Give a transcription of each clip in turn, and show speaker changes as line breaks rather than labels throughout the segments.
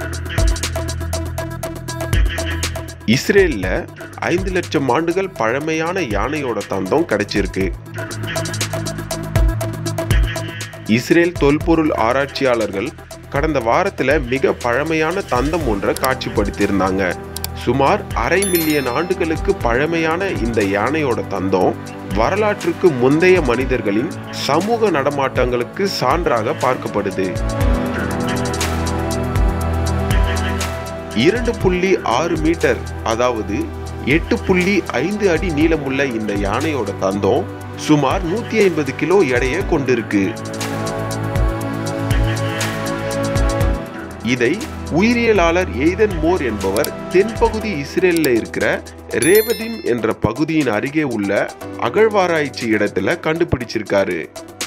இஸ்ரேல்ல ஐந்து லட்சம் ஆண்டுகள் பழமையான யானையோட தந்தம் கிடைச்சிருக்கு இஸ்ரேல் தொல்பொருள் ஆராய்ச்சியாளர்கள் கடந்த வாரத்துல மிக பழமையான தந்தம் ஒன்றை காட்சிப்படுத்தியிருந்தாங்க சுமார் அரை மில்லியன் ஆண்டுகளுக்கு பழமையான இந்த யானையோட தந்தம் வரலாற்றுக்கு முந்தைய மனிதர்களின் சமூக நடமாட்டங்களுக்கு சான்றாக பார்க்கப்படுது இரண்டு புள்ளி ஆறு மீட்டர் அதாவது எட்டு புள்ளி ஐந்து அடி நீளமுள்ள இந்த யானையோட தந்தம் சுமார் நூத்தி ஐம்பது கிலோ எடையை கொண்டிருக்கு இதை உயிரியலாளர் எய்தன் மோர் என்பவர் தென்பகுதி இஸ்ரேல்ல இருக்கிற ரேவதிம் என்ற பகுதியின் அருகே உள்ள அகழ்வாராய்ச்சி இடத்துல கண்டுபிடிச்சிருக்காரு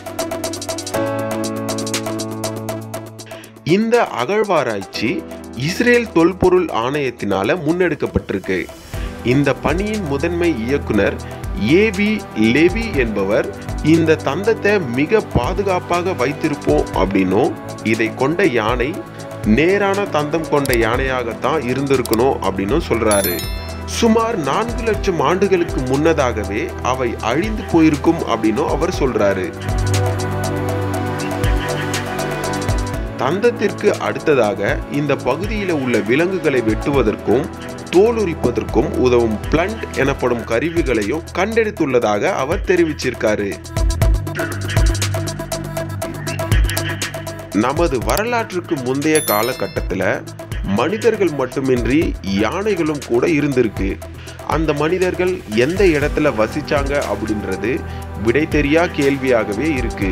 இந்த அகழ்வாராய்ச்சி இஸ்ரேல் தொல்பொருள் ஆணையத்தினால முன்னெடுக்கப்பட்டிருக்கு இந்த பணியின் முதன்மை இயக்குனர் ஏவி லெவி என்பவர் இந்த தந்தத்தை மிக பாதுகாப்பாக வைத்திருப்போம் அப்படின்னும் இதை கொண்ட யானை நேரான தந்தம் கொண்ட யானையாகத்தான் இருந்திருக்கணும் அப்படின்னு சொல்றாரு சுமார் நான்கு லட்சம் ஆண்டுகளுக்கு முன்னதாகவே அவை அழிந்து போயிருக்கும் அப்படின்னும் அவர் சொல்றாரு தந்தத்திற்கு அடுத்ததாக இந்த பகுதியில் உள்ள விலங்குகளை வெட்டுவதற்கும் தோலுரிப்பதற்கும் உதவும் பிளண்ட் எனப்படும் கருவிகளையும் கண்டெடுத்துள்ளதாக அவர் தெரிவிச்சிருக்காரு நமது வரலாற்றுக்கு முந்தைய காலகட்டத்தில் மனிதர்கள் மட்டுமின்றி யானைகளும் கூட இருந்திருக்கு அந்த மனிதர்கள் எந்த இடத்துல வசிச்சாங்க அப்படின்றது விடை தெரியா கேள்வியாகவே இருக்கு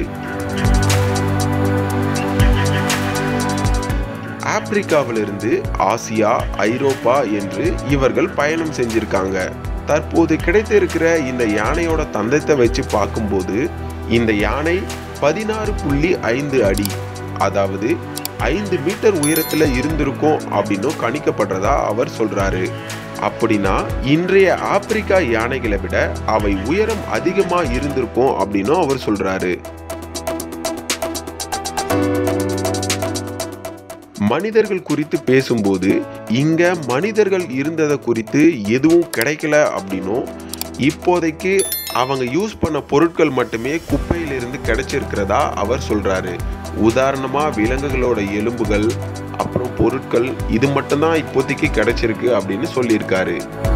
ஆப்பிரிக்காவிலிருந்து ஆசியா ஐரோப்பா என்று இவர்கள் பயணம் செஞ்சிருக்காங்க தற்போது கிடைத்திருக்கிற இந்த யானையோட தந்தத்தை வச்சு பார்க்கும்போது இந்த யானை பதினாறு புள்ளி ஐந்து அடி அதாவது ஐந்து மீட்டர் உயரத்துல இருந்திருக்கும் அப்படின்னும் கணிக்கப்படுறதா அவர் சொல்றாரு அப்படின்னா இன்றைய ஆப்பிரிக்கா யானைகளை விட அவை உயரம் அதிகமா இருந்திருக்கும் அப்படின்னும் அவர் சொல்றாரு மனிதர்கள் குறித்து பேசும்போது இங்க மனிதர்கள் இருந்ததை குறித்து எதுவும் கிடைக்கல அப்படின்னும் இப்போதைக்கு அவங்க யூஸ் பண்ண பொருட்கள் மட்டுமே குப்பையிலிருந்து கிடைச்சிருக்கிறதா அவர் சொல்றாரு உதாரணமா விலங்குகளோட எலும்புகள் அப்புறம் பொருட்கள் இது மட்டும்தான் இப்போதைக்கு கிடைச்சிருக்கு அப்படின்னு சொல்லியிருக்காரு